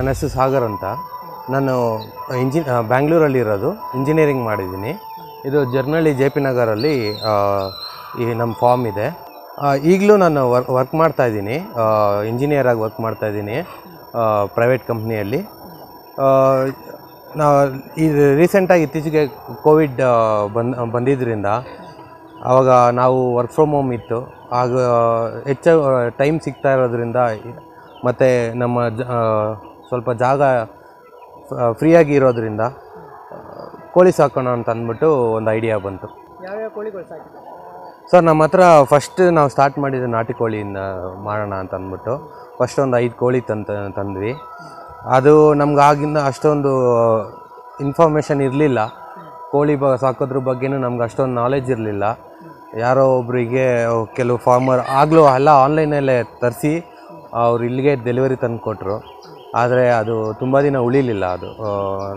ನನ್ನ ಹೆಸರು ಸಾಗರ್ ಅಂತ ನಾನು ಇಂಜಿ ಬ್ಯಾಂಗ್ಳೂರಲ್ಲಿ ಇರೋದು ಇಂಜಿನಿಯರಿಂಗ್ ಮಾಡಿದ್ದೀನಿ ಇದು ಜರ್ನಳ್ಳಿ ಜೆ ಪಿ ನಗರಲ್ಲಿ ಆ, ಈ ನಮ್ಮ ಫಾರ್ಮ್ ಇದೆ ಈಗಲೂ ನಾನು ವರ್ಕ್ ವರ್ಕ್ ಮಾಡ್ತಾ ಇದ್ದೀನಿ ಇಂಜಿನಿಯರಾಗಿ ವರ್ಕ್ ಮಾಡ್ತಾ ಇದ್ದೀನಿ ಪ್ರೈವೇಟ್ ಕಂಪ್ನಿಯಲ್ಲಿ ನಾ ಇದು ರೀಸೆಂಟಾಗಿ ಇತ್ತೀಚೆಗೆ ಕೋವಿಡ್ ಬಂದ್ ಬಂದಿದ್ದರಿಂದ ಆವಾಗ ನಾವು ವರ್ಕ್ ಫ್ರಮ್ ಹೋಮ್ ಇತ್ತು ಆಗ ಹೆಚ್ಚು ಟೈಮ್ ಸಿಗ್ತಾ ಇರೋದ್ರಿಂದ ಮತ್ತು ನಮ್ಮ ಜ ಆ, ಸ್ವಲ್ಪ ಜಾಗ ಫ್ರೀಯಾಗಿ ಇರೋದ್ರಿಂದ ಆ, ಕೋಳಿ ಸಾಕೋಣ ಅಂತ ಅಂದ್ಬಿಟ್ಟು ಒಂದು ಐಡಿಯಾ ಬಂತು ಯಾವ್ಯಾವ ಕೋಳಿಗಳು ಸಾಕಿದೆ ಸರ್ ನಮ್ಮ ಹತ್ರ ಫಸ್ಟ್ ನಾವು ಸ್ಟಾರ್ಟ್ ಮಾಡಿದ್ದು ನಾಟಿ ಕೋಳಿಯಿಂದ ಮಾಡೋಣ ಅಂತ ಅಂದ್ಬಿಟ್ಟು ಫಸ್ಟ್ ಒಂದು ಐದು ಕೋಳಿ ತಂತ ತಂದ್ವಿ ಅದು ನಮ್ಗೆ ಆಗಿಂದ ಅಷ್ಟೊಂದು ಇನ್ಫಾರ್ಮೇಷನ್ ಇರಲಿಲ್ಲ ಕೋಳಿ ಬ ಸಾಕೋದ್ರ ಬಗ್ಗೆನೂ ನಮ್ಗೆ ಅಷ್ಟೊಂದು ನಾಲೆಜ್ ಇರಲಿಲ್ಲ ಯಾರೋ ಒಬ್ಬರಿಗೆ ಕೆಲವು ಫಾರ್ಮರ್ ಆಗಲೂ ಎಲ್ಲ ಆನ್ಲೈನಲ್ಲೇ ತರಿಸಿ ಅವ್ರು ಇಲ್ಲಿಗೆ ಡೆಲಿವರಿ ತಂದು ಕೊಟ್ಟರು ಆದರೆ ಅದು ತುಂಬ ದಿನ ಉಳಿಲಿಲ್ಲ ಅದು ಆ,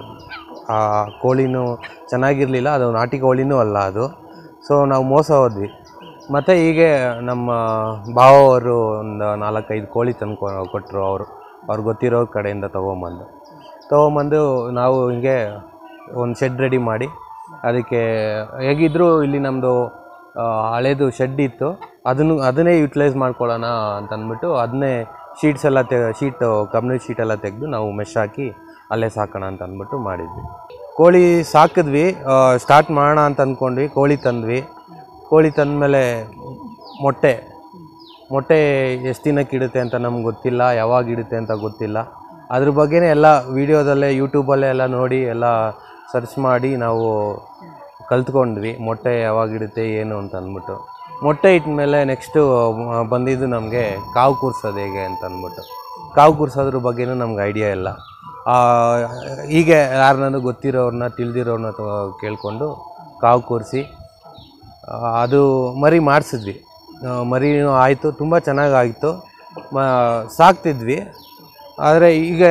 ಆ ಕೋಳಿನೂ ಚೆನ್ನಾಗಿರಲಿಲ್ಲ ಅದು ನಾಟಿ ಕೋಳಿನೂ ಅಲ್ಲ ಅದು ಸೊ ನಾವು ಮೋಸ ಹೋದ್ವಿ ಮತ್ತು ಹೀಗೆ ನಮ್ಮ ಭಾವವರು ಒಂದು ನಾಲ್ಕೈದು ಕೋಳಿ ತಂದು ಕೊಟ್ಟರು ಅವರು ಅವ್ರಿಗೆ ಗೊತ್ತಿರೋ ಕಡೆಯಿಂದ ತೊಗೊಂಬಂದು ತೊಗೊಂಬಂದು ನಾವು ಹಿಂಗೆ ಒಂದು ಶೆಡ್ ರೆಡಿ ಮಾಡಿ ಅದಕ್ಕೆ ಹೇಗಿದ್ದರೂ ಇಲ್ಲಿ ನಮ್ಮದು ಹಳೇದು ಶೆಡ್ ಇತ್ತು ಅದನ್ನು ಅದನ್ನೇ ಯುಟಿಲೈಸ್ ಮಾಡ್ಕೊಳ್ಳೋಣ ಅಂತ ಅಂದ್ಬಿಟ್ಟು ಅದನ್ನೇ ಶೀಟ್ಸ್ ಎಲ್ಲ ತೆ ಶೀಟು ಕಬ್ಬಿಣದ ಶೀಟ್ ಎಲ್ಲ ತೆಗೆದು ನಾವು ಮೆಶ್ ಹಾಕಿ ಅಲ್ಲೇ ಸಾಕೋಣ ಅಂತ ಅಂದ್ಬಿಟ್ಟು ಮಾಡಿದ್ವಿ ಕೋಳಿ ಸಾಕಿದ್ವಿ ಸ್ಟಾರ್ಟ್ ಮಾಡೋಣ ಅಂತ ಅಂದ್ಕೊಂಡ್ವಿ ಕೋಳಿ ತಂದ್ವಿ ಕೋಳಿ ತಂದಮೇಲೆ ಮೊಟ್ಟೆ ಮೊಟ್ಟೆ ಎಷ್ಟು ದಿನಕ್ಕೆ ಇಡುತ್ತೆ ಅಂತ ನಮ್ಗೆ ಗೊತ್ತಿಲ್ಲ ಯಾವಾಗ ಇಡುತ್ತೆ ಅಂತ ಗೊತ್ತಿಲ್ಲ ಅದ್ರ ಬಗ್ಗೆನೇ ಎಲ್ಲ ವೀಡಿಯೋದಲ್ಲೇ ಯೂಟ್ಯೂಬಲ್ಲೇ ಎಲ್ಲ ನೋಡಿ ಎಲ್ಲ ಸರ್ಚ್ ಮಾಡಿ ನಾವು ಕಲ್ತ್ಕೊಂಡ್ವಿ ಮೊಟ್ಟೆ ಯಾವಾಗ ಇಡುತ್ತೆ ಏನು ಅಂತ ಅಂದ್ಬಿಟ್ಟು ಮೊಟ್ಟೆ ಇಟ್ಮೇಲೆ ನೆಕ್ಸ್ಟು ಬಂದಿದ್ದು ನಮಗೆ ಕಾವು ಕೂರ್ಸೋದು ಹೇಗೆ ಅಂತ ಅಂದ್ಬಿಟ್ಟು ಕಾವು ಕೂರ್ಸೋದ್ರ ಬಗ್ಗೆನೂ ನಮ್ಗೆ ಐಡಿಯಾ ಇಲ್ಲ ಆ, ಹೀಗೆ ಯಾರನ್ನಾದ್ರು ಗೊತ್ತಿರೋರನ್ನ ತಿಳಿದಿರೋರನ್ನ ಕೇಳಿಕೊಂಡು ಕಾವು ಕೂರಿಸಿ ಆ, ಅದು ಮರಿ ಮಾಡಿಸಿದ್ವಿ ಮರಿನೂ ಆಯಿತು ತುಂಬ ಚೆನ್ನಾಗಾಯಿತು ಮ ಸಾಕ್ತಿದ್ವಿ ಆದರೆ ಈಗ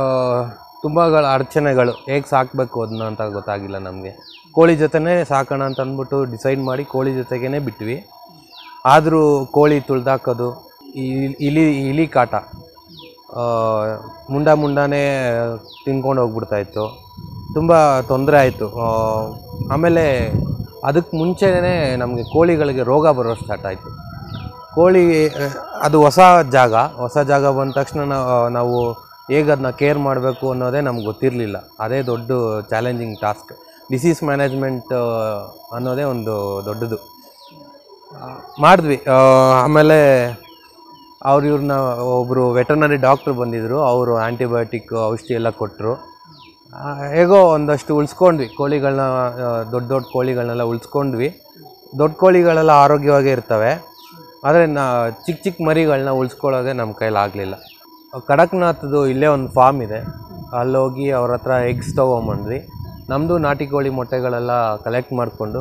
ತುಂಬಗಳ ಅಡಚಣೆಗಳು ಹೇಗೆ ಸಾಕಬೇಕು ಅದನ್ನ ಅಂತ ಗೊತ್ತಾಗಿಲ್ಲ ನಮಗೆ ಕೋಳಿ ಜೊತೆನೇ ಸಾಕೋಣ ಅಂತ ಅಂದ್ಬಿಟ್ಟು ಡಿಸೈಡ್ ಮಾಡಿ ಕೋಳಿ ಜೊತೆಗೇ ಬಿಟ್ವಿ ಆದರೂ ಕೋಳಿ ತುಳ್ದಾಕೋದು ಈ ಇಲಿ ಇಲಿ ಕಾಟ ಆ, ಮುಂಡ ಮುಂಡಾನೇ ತಿನ್ಕೊಂಡು ಹೋಗ್ಬಿಡ್ತಾಯಿತ್ತು ತುಂಬ ತೊಂದರೆ ಆಯಿತು ಆಮೇಲೆ ಅದಕ್ಕೆ ಮುಂಚೆನೇ ನಮಗೆ ಕೋಳಿಗಳಿಗೆ ರೋಗ ಬರೋ ಸ್ಟಾರ್ಟ್ ಆಯಿತು ಕೋಳಿ ಆ, ಅದು ಹೊಸ ಜಾಗ ಹೊಸ ಜಾಗ ಬಂದ ತಕ್ಷಣ ನಾವು ನಾವು ಹೇಗೆ ಅದನ್ನ ಕೇರ್ ಮಾಡಬೇಕು ಅನ್ನೋದೇ ನಮ್ಗೆ ಗೊತ್ತಿರಲಿಲ್ಲ ಅದೇ ದೊಡ್ಡ ಚಾಲೆಂಜಿಂಗ್ ಟಾಸ್ಕ್ ಡಿಸೀಸ್ ಮ್ಯಾನೇಜ್ಮೆಂಟ್ ಅನ್ನೋದೇ ಒಂದು ದೊಡ್ಡದು ಆ, ಮಾಡಿದ್ವಿ ಆ, ಆಮೇಲೆ ಅವ್ರು ಇವ್ರನ್ನ ಒಬ್ಬರು ವೆಟರ್ನರಿ ಡಾಕ್ಟ್ರು ಬಂದಿದ್ದರು ಅವರು ಆ್ಯಂಟಿಬಯೋಟಿಕ್ ಔಷಧಿ ಎಲ್ಲ ಕೊಟ್ಟರು ಹೇಗೋ ಒಂದಷ್ಟು ಉಳಿಸ್ಕೊಂಡ್ವಿ ಕೋಳಿಗಳನ್ನ ದೊಡ್ಡ ದೊಡ್ಡ ಕೋಳಿಗಳನ್ನೆಲ್ಲ ಉಳಿಸ್ಕೊಂಡ್ವಿ ದೊಡ್ಡ ಕೋಳಿಗಳೆಲ್ಲ ಆರೋಗ್ಯವಾಗೇ ಇರ್ತವೆ ಆದರೆ ನಾ ಚಿಕ್ಕ ಚಿಕ್ಕ ಮರಿಗಳನ್ನ ಉಳಿಸ್ಕೊಳ್ಳೋದೇ ನಮ್ಮ ಕೈಲಾಗಲಿಲ್ಲ ಕಡಕ್ನಾಥದ್ದು ಇಲ್ಲೇ ಒಂದು ಫಾರ್ಮ್ ಇದೆ ಅಲ್ಲೋಗಿ ಅವ್ರ ಹತ್ರ ಎಗ್ಸ್ ತೊಗೊಂಬಂದ್ವಿ ನಮ್ಮದು ನಾಟಿ ಕೋಳಿ ಮೊಟ್ಟೆಗಳೆಲ್ಲ ಕಲೆಕ್ಟ್ ಮಾಡಿಕೊಂಡು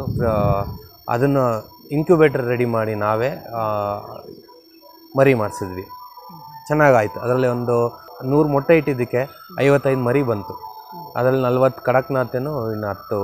ಅದನ್ನು ಇನ್ಕ್ಯುಬೇಟರ್ ರೆಡಿ ಮಾಡಿ ನಾವೇ ಆ, ಮರಿ ಮಾಡಿಸಿದ್ವಿ ಚೆನ್ನಾಗಾಯ್ತು ಅದರಲ್ಲಿ ಒಂದು ನೂರು ಮೊಟ್ಟೆ ಇಟ್ಟಿದ್ದಕ್ಕೆ ಐವತ್ತೈದು ಮರಿ ಬಂತು ಅದರಲ್ಲಿ ನಲ್ವತ್ತು ಕಡಕ್ನಾಥೇನು ಇನ್ನು ಹತ್ತು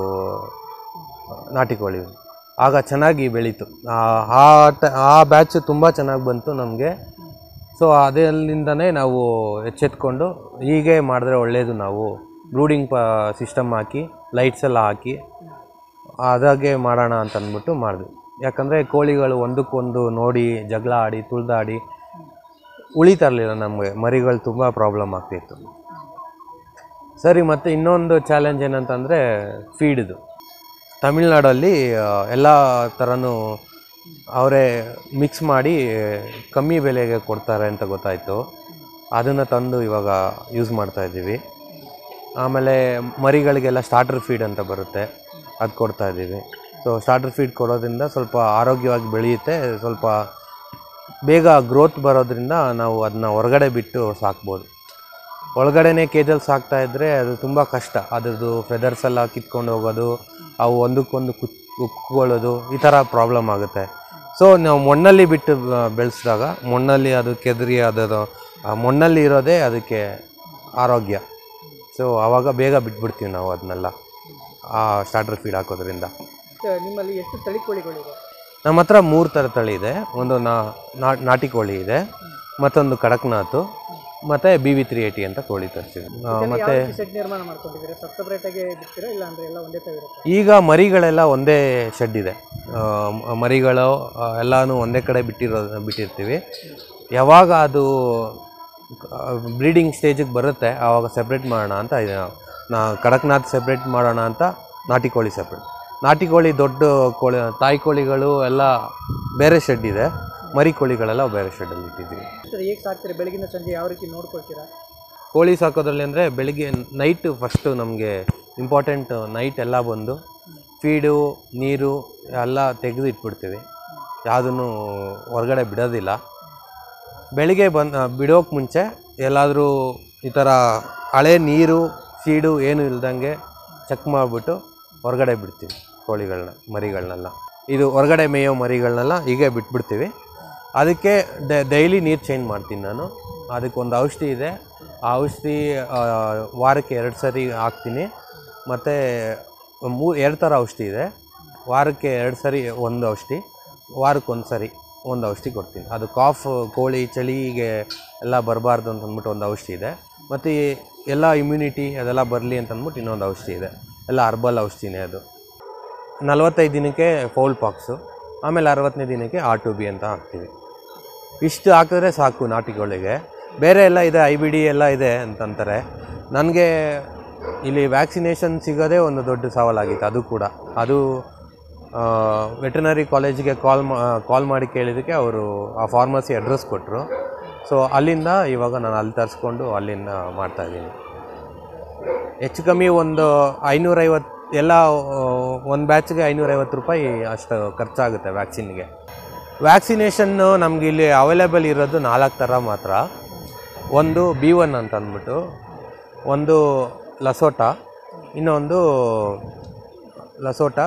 ನಾಟಿ ಕೋಳಿ ಆಗ ಚೆನ್ನಾಗಿ ಬೆಳೀತು ಆ- ಆ ಟ ಆ ಬ್ಯಾಚು ತುಂಬ ಚೆನ್ನಾಗಿ ಬಂತು ನಮಗೆ ಸೊ ಅದರಿಂದನೇ ನಾವು ಎಚ್ಚೆತ್ಕೊಂಡು ಹೀಗೆ ಮಾಡಿದ್ರೆ ಒಳ್ಳೆಯದು ನಾವು ಬ್ರೂಡಿಂಗ್ ಪ ಸಿಸ್ಟಮ್ ಹಾಕಿ ಲೈಟ್ಸ್ ಎಲ್ಲ ಹಾಕಿ ಅದಾಗೆ ಮಾಡೋಣ ಅಂತ ಅಂದ್ಬಿಟ್ಟು ಮಾಡಿದ್ವಿ ಯಾಕಂದರೆ ಕೋಳಿಗಳು ಒಂದಕ್ಕೊಂದು ನೋಡಿ ಜಗಳ ಆಡಿ ತುಳಿದಾಡಿ ಉಳಿತಾ ಇರಲಿಲ್ಲ ನಮಗೆ ಮರಿಗಳು ತುಂಬ ಪ್ರಾಬ್ಲಮ್ ಆಗ್ತಿತ್ತು ಸರಿ ಮತ್ತು ಇನ್ನೊಂದು ಚಾಲೆಂಜ್ ಏನಂತಂದರೆ ಫೀಡ್ದು ತಮಿಳ್ನಾಡಲ್ಲಿ ಎಲ್ಲ ಥರನೂ ಅವರೇ ಮಿಕ್ಸ್ ಮಾಡಿ ಕಮ್ಮಿ ಬೆಲೆಗೆ ಕೊಡ್ತಾರೆ ಅಂತ ಗೊತ್ತಾಯಿತು ಅದನ್ನು ತಂದು ಇವಾಗ ಯೂಸ್ ಮಾಡ್ತಾ ಇದ್ದೀವಿ ಆಮೇಲೆ ಮರಿಗಳಿಗೆಲ್ಲ ಸ್ಟಾರ್ಟರ್ ಫೀಡ್ ಅಂತ ಬರುತ್ತೆ ಅದು ಕೊಡ್ತಾ ಇದ್ದೀವಿ ಸೊ ಸ್ಟಾರ್ಟರ್ ಫೀಡ್ ಕೊಡೋದ್ರಿಂದ ಸ್ವಲ್ಪ ಆರೋಗ್ಯವಾಗಿ ಬೆಳೆಯುತ್ತೆ ಸ್ವಲ್ಪ ಬೇಗ ಗ್ರೋತ್ ಬರೋದ್ರಿಂದ ನಾವು ಅದನ್ನ ಹೊರಗಡೆ ಬಿಟ್ಟು ಸಾಕ್ಬೋದು ಒಳಗಡೆನೇ ಕೇಜಲ್ಲಿ ಸಾಕ್ತಾ ಇದ್ದರೆ ಅದು ತುಂಬ ಕಷ್ಟ ಅದ್ರದ್ದು ಫೆದರ್ಸ್ ಎಲ್ಲ ಕಿತ್ಕೊಂಡು ಹೋಗೋದು ಅವು ಒಂದಕ್ಕೊಂದು ಕುತ್ ಕುಕ್ಕೊಳ್ಳೋದು ಈ ಥರ ಪ್ರಾಬ್ಲಮ್ ಆಗುತ್ತೆ ಸೊ ನಾವು ಮಣ್ಣಲ್ಲಿ ಬಿಟ್ಟು ಬೆಳೆಸಿದಾಗ ಮಣ್ಣಲ್ಲಿ ಅದು ಕೆದರಿ ಅದು ಆ ಮಣ್ಣಲ್ಲಿ ಇರೋದೇ ಅದಕ್ಕೆ ಆರೋಗ್ಯ ಸೊ ಆವಾಗ ಬೇಗ ಬಿಟ್ಬಿಡ್ತೀವಿ ನಾವು ಅದನ್ನೆಲ್ಲ ಆ ಸ್ಟಾರ್ಟರ್ ಫೀಡ್ ಹಾಕೋದ್ರಿಂದ ಮತ್ತೆ ನಿಮ್ಮಲ್ಲಿ ಎಷ್ಟು ತಳಿ ಕೋಳಿಗಳಿವೆ ನಮ್ಮ ಹತ್ರ ಮೂರು ಥರ ತಳಿ ಇದೆ ಒಂದು ನಾ ನಾ- ನಾಟಿ ಕೋಳಿ ಇದೆ ಮತ್ತೊಂದು ಕಡಕ್ನಾಥು ಮತ್ತು ಬಿ ವಿ ತ್ರೀ ಏಯ್ಟಿ ಅಂತ ಕೋಳಿ ತರಿಸಿದ್ವಿ ಮತ್ತು ಸೆಟ್ ನಿರ್ಮಾಣ ಮಾಡ್ಕೊಂಡಿದ್ದೀರಾ ಸಬ್ ಸಪ್ರೇಟ್ ಆಗಿ ಬಿಡ್ತೀರಾ ಇಲ್ಲ ಅಂದ್ರೆ ಎಲ್ಲ ಒಂದೇ ತರ ಇರುತ್ತೆ ಈಗ ಮರಿಗಳೆಲ್ಲ ಒಂದೇ ಶೆಡ್ ಇದೆ ಆ, ಮ- ಮರಿಗಳು ಆ, ಎಲ್ಲಾನು ಒಂದೇ ಕಡೆ ಬಿಟ್ಟಿರೋ ಬಿಟ್ಟಿರ್ತೀವಿ ಯಾವಾಗ ಅದು ಬ್ರೀಡಿಂಗ್ ಸ್ಟೇಜಿಗೆ ಬರುತ್ತೆ ಆವಾಗ ಸೆಪ್ರೇಟ್ ಮಾಡೋಣ ಅಂತ ಇದೆ. ನಾ ಕಡಕ್ನಾಥ್ ಸೆಪ್ರೇಟ್ ಮಾಡೋಣ ಅಂತ ನಾಟಿ ಕೋಳಿ ಸೆಪ್ರೇಟ್ ನಾಟಿ ಕೋಳಿ ದೊಡ್ಡ ಕೋಳಿ ತಾಯಿ ಕೋಳಿಗಳು ಎಲ್ಲ ಬೇರೆ ಶೆಡ್ ಇದೆ ಮರಿ ಕೋಳಿಗಳೆಲ್ಲ ಬೇರೆ ಶೆಡ್ಡಲ್ಲಿ ಇಟ್ಟಿದ್ದೀವಿ ಸರ್ ಹೇಗೆ ಸಾಕ್ತೀರಾ ಬೆಳಗಿನ ಸಂಜೆ ಯಾವ ರೀತಿ ನೋಡ್ಕೊಳ್ತೀರಾ ಕೋಳಿ ಸಾಕೋದ್ರಲ್ಲಿ ಅಂದರೆ ಬೆಳಿಗ್ಗೆ ನೈಟ್ ಫಸ್ಟು ನಮಗೆ ಇಂಪಾರ್ಟೆಂಟ್ ನೈಟ್ ಎಲ್ಲ ಬಂದು ಫೀಡು ನೀರು ಎಲ್ಲ ತೆಗೆದು ಇಟ್ಬಿಡ್ತೀವಿ ಯಾವುದನ್ನು ಹೊರಗಡೆ ಬಿಡೋದಿಲ್ಲ ಬೆಳಿಗ್ಗೆ ಬಂದು ಬಿಡೋಕೆ ಮುಂಚೆ ಎಲ್ಲಾದರೂ ಈ ಥರ ಹಳೆ ನೀರು ಫೀಡು ಏನು ಇಲ್ದಂಗೆ ಚೆಕ್ ಮಾಡಿಬಿಟ್ಟು ಹೊರಗಡೆ ಬಿಡ್ತೀವಿ ಕೋಳಿಗಳನ್ನ ಮರಿಗಳನ್ನೆಲ್ಲ ಇದು ಹೊರಗಡೆ ಮೇಯೋ ಮರಿಗಳನ್ನೆಲ್ಲ ಹೀಗೆ ಬಿಟ್ಬಿಡ್ತೀವಿ ಅದಕ್ಕೆ ಡೈಲಿ ನೀರು ಚೇಂಜ್ ಮಾಡ್ತೀನಿ ನಾನು ಅದಕ್ಕೆ ಒಂದು ಔಷಧಿ ಇದೆ ಆ ಔಷಧಿ ಆ, ವಾರಕ್ಕೆ ಎರಡು ಸರಿ ಹಾಕ್ತೀನಿ ಮತ್ತು ಮೂ ಎರಡು ಥರ ಔಷಧಿ ಇದೆ ವಾರಕ್ಕೆ ಎರಡು ಸರಿ ಒಂದು ಔಷಧಿ ವಾರಕ್ಕೆ ಒಂದು ಸರಿ ಒಂದು ಔಷಧಿ ಕೊಡ್ತೀನಿ ಅದು ಕಾಫ್ ಕೋಳಿ ಚಳಿಗೆ ಎಲ್ಲ ಬರಬಾರ್ದು ಅಂತ ಅಂದ್ಬಿಟ್ಟು ಒಂದು ಔಷಧಿ ಇದೆ ಮತ್ತು ಈ ಎಲ್ಲ ಇಮ್ಯುನಿಟಿ ಅದೆಲ್ಲ ಬರಲಿ ಅಂತ ಅಂದ್ಬಿಟ್ಟು ಇನ್ನೊಂದು ಔಷಧಿ ಇದೆ ಎಲ್ಲ ಹರ್ಬಲ್ ಔಷಧಿನೇ ಅದು ನಲವತ್ತೈದು ದಿನಕ್ಕೆ ಫೌಲ್ ಪಾಕ್ಸು ಆಮೇಲೆ ಅರವತ್ತನೇ ದಿನಕ್ಕೆ ಆರ್ ಟು ಬಿ ಅಂತ ಹಾಕ್ತೀವಿ ಇಷ್ಟು ಹಾಕಿದ್ರೆ ಸಾಕು ನಾಟಿಗಳಿಗೆ ಬೇರೆ ಎಲ್ಲ ಇದೆ ಐ ಬಿ ಡಿ ಎಲ್ಲ ಇದೆ ಅಂತಂತಾರೆ ನನಗೆ ಇಲ್ಲಿ ವ್ಯಾಕ್ಸಿನೇಷನ್ ಸಿಗೋದೇ ಒಂದು ದೊಡ್ಡ ಸವಾಲಾಗಿತ್ತು ಅದು ಕೂಡ ಅದು ವೆಟರ್ನರಿ ಕಾಲೇಜಿಗೆ ಕಾಲ್ ಮಾ ಕಾಲ್ ಮಾಡಿ ಕೇಳಿದ್ದಕ್ಕೆ ಅವರು ಆ ಫಾರ್ಮಸಿ ಅಡ್ರೆಸ್ ಕೊಟ್ಟರು ಸೊ ಅಲ್ಲಿಂದ ಇವಾಗ ನಾನು ಅಲ್ಲಿ ತರಿಸ್ಕೊಂಡು ಅಲ್ಲಿಂದ ಮಾಡ್ತಾಯಿದ್ದೀನಿ ಹೆಚ್ಚು ಕಮ್ಮಿ ಒಂದು ಐನೂರೈವತ್ತು ಎಲ್ಲ ಒಂದು ಬ್ಯಾಚ್ಗೆ ಐನೂರೈವತ್ತು ರೂಪಾಯಿ ಅಷ್ಟು ಖರ್ಚಾಗುತ್ತೆ ವ್ಯಾಕ್ಸಿನ್ಗೆ ವ್ಯಾಕ್ಸಿನೇಷನ್ನು ನಮ್ಗೆ ಇಲ್ಲಿ ಅವೈಲೇಬಲ್ ಇರೋದು ನಾಲ್ಕು ಥರ ಮಾತ್ರ ಒಂದು ಬಿ ಒನ್ ಅಂತ ಅಂದ್ಬಿಟ್ಟು ಒಂದು ಲಸೋಟ ಇನ್ನೊಂದು ಲಸೋಟ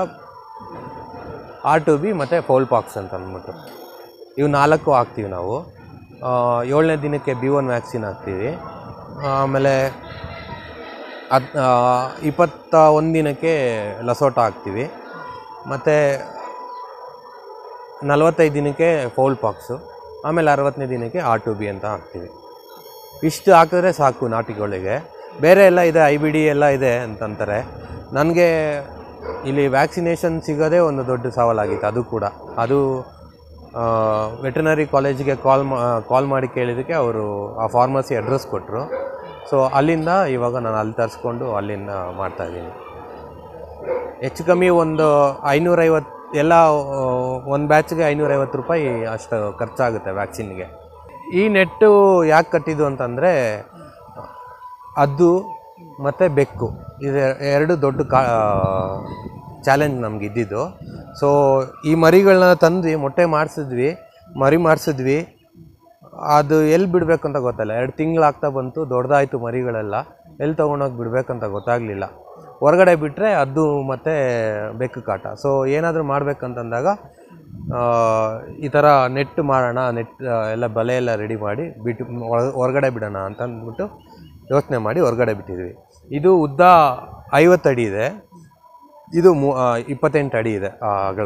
ಆರ್ ಟು ಬಿ ಮತ್ತು ಫೌಲ್ ಪಾಕ್ಸ್ ಅಂತ ಅಂದ್ಬಿಟ್ಟು ಇವು ನಾಲ್ಕು ಹಾಕ್ತೀವಿ ನಾವು ಆ, ಏಳನೇ ದಿನಕ್ಕೆ ಬಿ ಒನ್ ವ್ಯಾಕ್ಸಿನ್ ಹಾಕ್ತೀವಿ ಆಮೇಲೆ ಹದ್ ಇಪ್ಪತ್ತ ಒಂದು ದಿನಕ್ಕೆ ಲಸೋಟ ಹಾಕ್ತೀವಿ ಮತ್ತು ನಲವತ್ತೈದು ದಿನಕ್ಕೆ ಫೌಲ್ ಪಾಕ್ಸು ಆಮೇಲೆ ಅರವತ್ತನೇ ದಿನಕ್ಕೆ ಆರ್ ಟು ಬಿ ಅಂತ ಹಾಕ್ತೀವಿ ಇಷ್ಟು ಹಾಕಿದ್ರೆ ಸಾಕು ನಾಟಿಗಳಿಗೆ ಬೇರೆ ಎಲ್ಲ ಇದೆ ಐ ಬಿ ಡಿ ಎಲ್ಲ ಇದೆ ಅಂತಂತಾರೆ ನನಗೆ ಇಲ್ಲಿ ವ್ಯಾಕ್ಸಿನೇಷನ್ ಸಿಗೋದೇ ಒಂದು ದೊಡ್ಡ ಸವಾಲಾಗಿತ್ತು ಅದು ಕೂಡ ಅದು ವೆಟರ್ನರಿ ಕಾಲೇಜಿಗೆ ಕಾಲ್ ಮಾ ಕಾಲ್ ಮಾಡಿ ಕೇಳಿದ್ದಕ್ಕೆ ಅವರು ಆ ಫಾರ್ಮಸಿ ಅಡ್ರೆಸ್ ಕೊಟ್ಟರು ಸೊ ಅಲ್ಲಿಂದ ಇವಾಗ ನಾನು ಅಲ್ಲಿ ತರಿಸ್ಕೊಂಡು ಅಲ್ಲಿಂದ ಮಾಡ್ತಾಯಿದ್ದೀನಿ ಹೆಚ್ಚು ಕಮ್ಮಿ ಒಂದು ಐನೂರೈವತ್ತು ಎಲ್ಲ ಒಂದು ಬ್ಯಾಚ್ಗೆ ಐನೂರೈವತ್ತು ರೂಪಾಯಿ ಅಷ್ಟು ಖರ್ಚಾಗುತ್ತೆ ವ್ಯಾಕ್ಸಿನ್ಗೆ ಈ ನೆಟ್ಟು ಯಾಕೆ ಕಟ್ಟಿದ್ದು ಅಂತಂದರೆ ಅದು ಮತ್ತು ಬೆಕ್ಕು ಇದು ಎರಡು ದೊಡ್ಡ ಕಾ ಚಾಲೆಂಜ್ ನಮ್ಗೆ ಇದ್ದಿದ್ದು ಸೊ ಈ ಮರಿಗಳನ್ನ ತಂದು ಮೊಟ್ಟೆ ಮಾಡಿಸಿದ್ವಿ ಮರಿ ಮಾಡಿಸಿದ್ವಿ ಅದು ಎಲ್ಲಿ ಬಿಡಬೇಕು ಅಂತ ಗೊತ್ತಲ್ಲ ಎರಡು ತಿಂಗಳಾಗ್ತಾ ಬಂತು ದೊಡ್ಡದಾಯಿತು ಮರಿಗಳೆಲ್ಲ ಎಲ್ಲಿ ತೊಗೊಂಡೋಗಿ ಬಿಡಬೇಕಂತ ಗೊತ್ತಾಗಲಿಲ್ಲ ಹೊರಗಡೆ ಬಿಟ್ಟರೆ ಅದು ಮತ್ತು ಬೆಕ್ಕು ಕಾಟ ಸೊ ಏನಾದರೂ ಮಾಡಬೇಕಂತಂದಾಗ ಈ ಥರ ನೆಟ್ ಮಾಡೋಣ ನೆಟ್ ಎಲ್ಲ ಬಲೆ ಎಲ್ಲ ರೆಡಿ ಮಾಡಿ ಬಿಟ್ಟು ಒಳ- ಹೊರಗಡೆ ಬಿಡೋಣ ಅಂತ ಅಂದ್ಬಿಟ್ಟು ಯೋಚನೆ ಮಾಡಿ ಹೊರಗಡೆ ಬಿಟ್ಟಿದ್ವಿ ಇದು ಉದ್ದ ಐವತ್ತು ಅಡಿ ಇದೆ ಇದು ಮೂ ಆ, ಇಪ್ಪತ್ತೆಂಟು ಅಡಿ ಇದೆ ಆ ಅಗಲ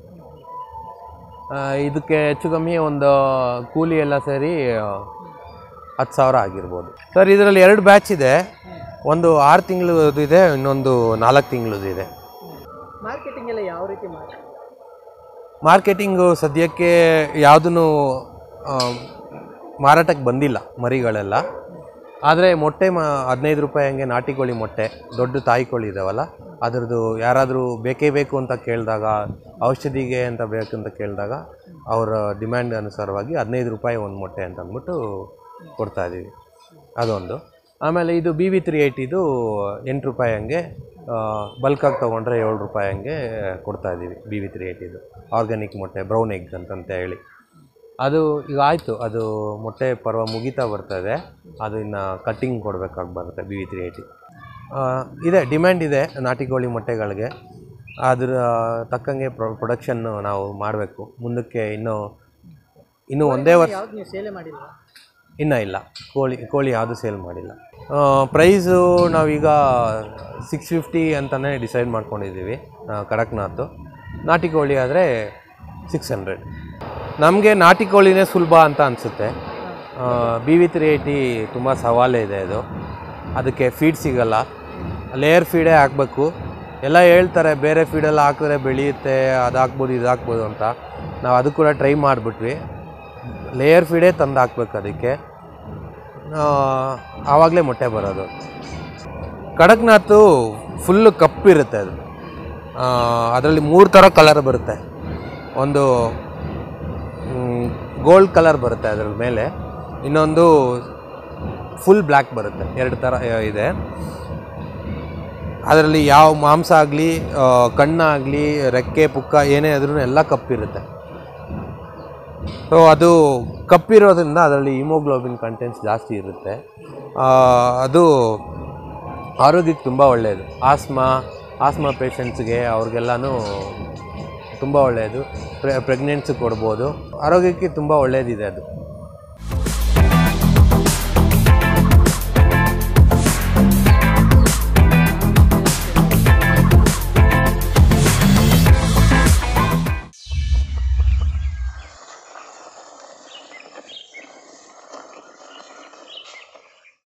ಆ, ಇದಕ್ಕೆ ಹೆಚ್ಚು ಕಮ್ಮಿ ಒಂದು ಕೂಲಿ ಎಲ್ಲ ಸೇರಿ ಆ, ಹತ್ತು ಸಾವಿರ ಆಗಿರ್ಬೋದು ಸರ್ ಇದರಲ್ಲಿ ಎರಡು ಬ್ಯಾಚ್ ಇದೆ ಒಂದು ಆರು ತಿಂಗಳದ್ದು ಇದೆ ಇನ್ನೊಂದು ನಾಲ್ಕು ತಿಂಗಳದ್ದು ಇದೆ ಮಾರ್ಕೆಟಿಂಗ್ ಎಲ್ಲ ಯಾವ ರೀತಿ ಮಾಡಿ ಮಾರ್ಕೆಟಿಂಗು ಸದ್ಯಕ್ಕೆ ಯಾವುದೂ ಮಾರಾಟಕ್ಕೆ ಬಂದಿಲ್ಲ ಮರಿಗಳೆಲ್ಲ ಆದರೆ ಮೊಟ್ಟೆ ಮಾ ಹದಿನೈದು ರೂಪಾಯಿ ಹಂಗೆ ನಾಟಿ ಕೋಳಿ ಮೊಟ್ಟೆ ದೊಡ್ಡ ತಾಯಿ ಕೋಳಿ ಇದಾವಲ್ಲ ಅದರದ್ದು ಯಾರಾದರೂ ಬೇಕೇ ಬೇಕು ಅಂತ ಕೇಳಿದಾಗ ಔಷಧಿಗೆ ಅಂತ ಬೇಕಂತ ಕೇಳಿದಾಗ ಅವರ ಡಿಮ್ಯಾಂಡ್ ಅನುಸಾರವಾಗಿ ಹದಿನೈದು ರೂಪಾಯಿ ಒಂದು ಮೊಟ್ಟೆ ಅಂತ ಅಂದ್ಬಿಟ್ಟು ಕೊಡ್ತಾಯಿದ್ದೀವಿ ಅದೊಂದು ಆಮೇಲೆ ಇದು ಬಿ ವಿ ತ್ರೀ ಏಯ್ಟಿದು ಎಂಟು ರೂಪಾಯಿ ಹಂಗೆ ಬಲ್ಕಾಗಿ ತೊಗೊಂಡ್ರೆ ಏಳು ರೂಪಾಯಿ ಹಂಗೆ ಕೊಡ್ತಾಯಿದ್ದೀವಿ ಬಿ ವಿ ತ್ರೀ ಏಯ್ಟಿದು ಆರ್ಗ್ಯಾನಿಕ್ ಮೊಟ್ಟೆ ಬ್ರೌನ್ ಎಗ್ ಅಂತಂತ ಹೇಳಿ ಅದು ಈಗ ಆಯಿತು ಅದು ಮೊಟ್ಟೆ ಪರ್ವ ಮುಗಿತಾ ಬರ್ತದೆ ಅದು ಇನ್ನು ಕಟ್ಟಿಂಗ್ ಕೊಡಬೇಕಾಗಿ ಬರುತ್ತೆ ಬಿ ವಿ ತ್ರೀ ಏಯ್ಟಿ ಇದೆ ಡಿಮ್ಯಾಂಡ್ ಇದೆ ನಾಟಿ ಕೋಳಿ ಮೊಟ್ಟೆಗಳಿಗೆ ಅದ್ರ ತಕ್ಕಂಗೆ ಪ್ರೊ ಪ್ರೊಡಕ್ಷನ್ನು ನಾವು ಮಾಡಬೇಕು ಮುಂದಕ್ಕೆ ಇನ್ನೂ ಇನ್ನೂ ಒಂದೇ ವರ್ಷ ಯಾವ್ದು ನೀವು ಸೇಲೆ ಮಾಡಿಲ್ಲ ಇನ್ನೂ ಇಲ್ಲ ಕೋಳಿ ಕೋಳಿ ಯಾವುದು ಸೇಲ್ ಮಾಡಿಲ್ಲ ಪ್ರೈಸು ನಾವೀಗ ಸಿಕ್ಸ್ ಫಿಫ್ಟಿ ಅಂತಲೇ ಡಿಸೈಡ್ ಮಾಡ್ಕೊಂಡಿದ್ದೀವಿ ಆ, ಕಡಕ್ನಾಥ್ ನಾಟಿ ಕೋಳಿ ಆದರೆ ಸಿಕ್ಸ್ ಹಂಡ್ರೆಡ್ ನಮಗೆ ನಾಟಿ ಕೋಳಿನೇ ಸುಲಭ ಅಂತ ಅನಿಸುತ್ತೆ ಬಿ ವಿ ತ್ರೀ ಏಯ್ಟಿ ತುಂಬ ಸವಾಲೇ ಇದೆ ಅದು ಅದಕ್ಕೆ ಫೀಡ್ ಸಿಗಲ್ಲ ಲೇಯರ್ ಫೀಡೇ ಹಾಕಬೇಕು ಎಲ್ಲ ಹೇಳ್ತಾರೆ ಬೇರೆ ಫೀಡೆಲ್ಲ ಹಾಕಿದ್ರೆ ಬೆಳೆಯುತ್ತೆ ಅದು ಹಾಕ್ಬೋದು ಇದು ಹಾಕ್ಬೋದು ಅಂತ ನಾವು ಅದು ಕೂಡ ಟ್ರೈ ಮಾಡಿಬಿಟ್ವಿ ಲೇಯರ್ ಫೀಡೇ ತಂದು ಹಾಕ್ಬೇಕು ಅದಕ್ಕೆ ಆವಾಗಲೇ ಮೊಟ್ಟೆ ಬರೋದು ಕಡಕ್ನಾಥು ಫುಲ್ಲು ಕಪ್ಪಿರುತ್ತೆ ಅದು ಅದರಲ್ಲಿ ಮೂರು ಥರ ಕಲರ್ ಬರುತ್ತೆ ಒಂದು ಗೋಲ್ಡ್ ಕಲರ್ ಬರುತ್ತೆ ಅದರ ಮೇಲೆ ಇನ್ನೊಂದು ಫುಲ್ ಬ್ಲ್ಯಾಕ್ ಬರುತ್ತೆ ಎರಡು ಥರ ಆ, ಇದೆ ಅದರಲ್ಲಿ ಯಾವ ಮಾಂಸ ಆಗಲಿ ಕಣ್ಣಾಗಲಿ ರೆಕ್ಕೆ ಪುಕ್ಕ ಏನೇ ಆದ್ರೂ ಎಲ್ಲ ಕಪ್ಪಿರುತ್ತೆ ಸೊ ಅದು ಕಪ್ಪಿರೋದ್ರಿಂದ ಅದರಲ್ಲಿ ಹಿಮೋಗ್ಲೋಬಿನ್ ಕಂಟೆಂಟ್ಸ್ ಜಾಸ್ತಿ ಇರುತ್ತೆ ಆ, ಅದು ಆರೋಗ್ಯಕ್ಕೆ ತುಂಬ ಒಳ್ಳೆಯದು ಆಸ್ಮಾ ಆಸ್ಮಾ ಪೇಷಂಟ್ಸ್ಗೆ ಅವ್ರಿಗೆಲ್ಲನೂ ತುಂಬ ಒಳ್ಳೆಯದು ಪ್ರೆ ಪ್ರೆಗ್ನೆನ್ಸಿ ಕೊಡ್ಬೋದು ಆರೋಗ್ಯಕ್ಕೆ ತುಂಬ ಒಳ್ಳೆಯದಿದೆ ಅದು